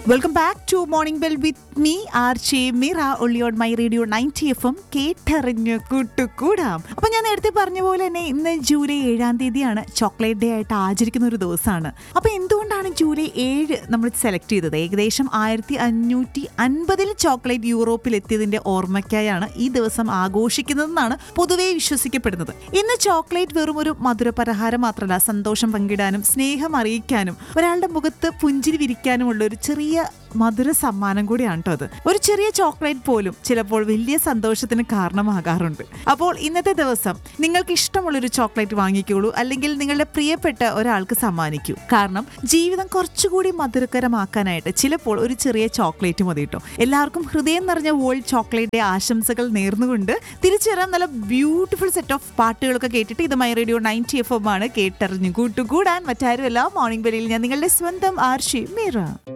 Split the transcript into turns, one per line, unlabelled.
welcome back to morning bell with me R J Meera ഒള്ളിയോൺ my radio ninety F M കേട്ടറിഞ്ഞ് കൂട്ടുകൂടാം അപ്പൊ ഞാൻ നേരത്തെ പറഞ്ഞ പോലെ തന്നെ ഇന്ന് ജൂലൈ ഏഴാം തീയതിയാണ് ചോക്ലേറ്റ് ഡേ ആയിട്ട് ആചരിക്കുന്ന ഒരു ദിവസമാണ് അപ്പൊ എന്തുകൊണ്ടാണ് ജൂലൈ ഏഴ് നമ്മൾ സെലക്ട് ചെയ്തത് ഏകദേശം ആയിരത്തി അഞ്ഞൂറ്റി അൻപതിൽ ചോക്ലേറ്റ് യൂറോപ്പിൽ എത്തിയതിന്റെ ഓർമ്മയ്ക്കായാണ് ഈ ദിവസം ആഘോഷിക്കുന്നതെന്നാണ് പൊതുവെ വിശ്വസിക്കപ്പെടുന്നത് ഇന്ന് ചോക്ലേറ്റ് വെറും ഒരു മധുരപലഹാരം മാത്രമല്ല സന്തോഷം പങ്കിടാനും സ്നേഹം അറിയിക്കാനും ഒരാളുടെ മുഖത്ത് പുഞ്ചിരി വിരിക്കാനുമുള്ള ഒരു ചെറിയ മധുര സമ്മാനം കൂടിയാണ് കേട്ടോ അത് ഒരു ചെറിയ ചോക്ലേറ്റ് പോലും ചിലപ്പോൾ വലിയ സന്തോഷത്തിന് കാരണമാകാറുണ്ട് അപ്പോൾ ഇന്നത്തെ ദിവസം നിങ്ങൾക്ക് ഇഷ്ടമുള്ളൊരു ചോക്ലേറ്റ് വാങ്ങിക്കോളൂ അല്ലെങ്കിൽ നിങ്ങളുടെ പ്രിയപ്പെട്ട ഒരാൾക്ക് സമ്മാനിക്കൂ കാരണം ജീവിതം കുറച്ചുകൂടി മധുരകരമാക്കാനായിട്ട് ചിലപ്പോൾ ഒരു ചെറിയ ചോക്ലേറ്റ് മതി കേട്ടോ എല്ലാവർക്കും ഹൃദയം നിറഞ്ഞ വേൾഡ് ചോക്ലേറ്റ് ഡേ ആശംസകൾ നേർന്നുകൊണ്ട് തിരിച്ചു വരാം നല്ല ബ്യൂട്ടിഫുൾ സെറ്റ് ഓഫ് പാട്ടുകളൊക്കെ കേട്ടിട്ട് ഇത് my radio ninety F M ആണ് കേട്ടറിഞ്ഞു കൂട്ടുകൂടാൻ മറ്റാരുമല്ല മോർണിംഗ് ബെല്ലിൽ ഞാൻ നിങ്ങളുടെ സ്വന്തം ആർഷി മീറ